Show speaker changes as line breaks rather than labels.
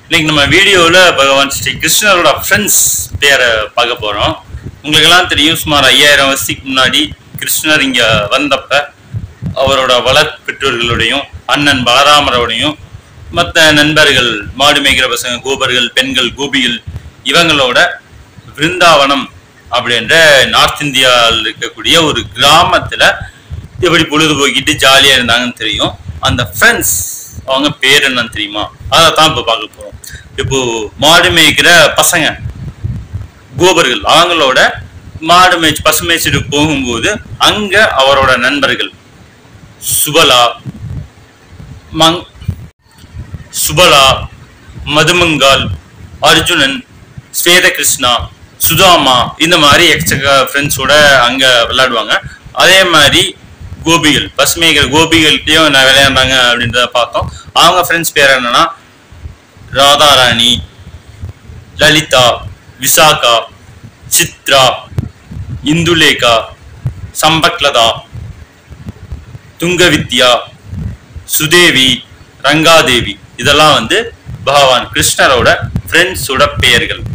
இன்னைக்கு நம்ம வீடியோவில் பகவான் ஸ்ரீ கிருஷ்ணரோட ஃப்ரெண்ட்ஸ் பேரை பார்க்க போகிறோம் உங்களுக்கெல்லாம் தெரியும் சுமார் ஐயாயிரம் வருஷத்துக்கு முன்னாடி கிருஷ்ணர் இங்கே வந்தப்ப அவரோட வளர்ப்பெற்றோர்களுடையும் அண்ணன் பலராமரோடையும் மற்ற நண்பர்கள் மாடு மேய்க்கிற பசங்க கோபர்கள் பெண்கள் கோபிகள் இவங்களோட விருந்தாவனம் அப்படின்ற நார்த் இந்தியாவில் இருக்கக்கூடிய ஒரு கிராமத்துல எப்படி பொழுதுபோக்கிட்டு ஜாலியா இருந்தாங்கன்னு தெரியும் அந்த ஃப்ரெண்ட்ஸ் அவங்க பேர் என்னன்னு தெரியுமா அதை தான் இப்போ பார்க்க போறோம் இப்போ மாடு மேய்க்கிற பசங்க கோபர்கள் அவங்களோட மாடு மேய்ச்சி பசு மேய்ச்சிட்டு போகும்போது அங்க அவரோட நண்பர்கள் சுபலா மங் சுபலா மதுமங்கால் அர்ஜுனன் ஸ்வேதகிருஷ்ணா சுதாமா இந்த மாதிரி எக்ஸ்ட்ரா ஃப்ரெண்ட்ஸோட அங்க விளையாடுவாங்க அதே மாதிரி கோபிகள் பசுமைகள் கோபிகள்கிட்டயும் நான் விளையாண்டாங்க அப்படின்றத பார்த்தோம் அவங்க ஃப்ரெண்ட்ஸ் பேர் என்னன்னா ராதாராணி லலிதா விசாகா சித்ரா இந்துலேகா சம்பக்லதா துங்கவித்யா சுதேவி ரங்காதேவி இதெல்லாம் வந்து பகவான் கிருஷ்ணரோட ஃப்ரெண்ட்ஸோட பெயர்கள்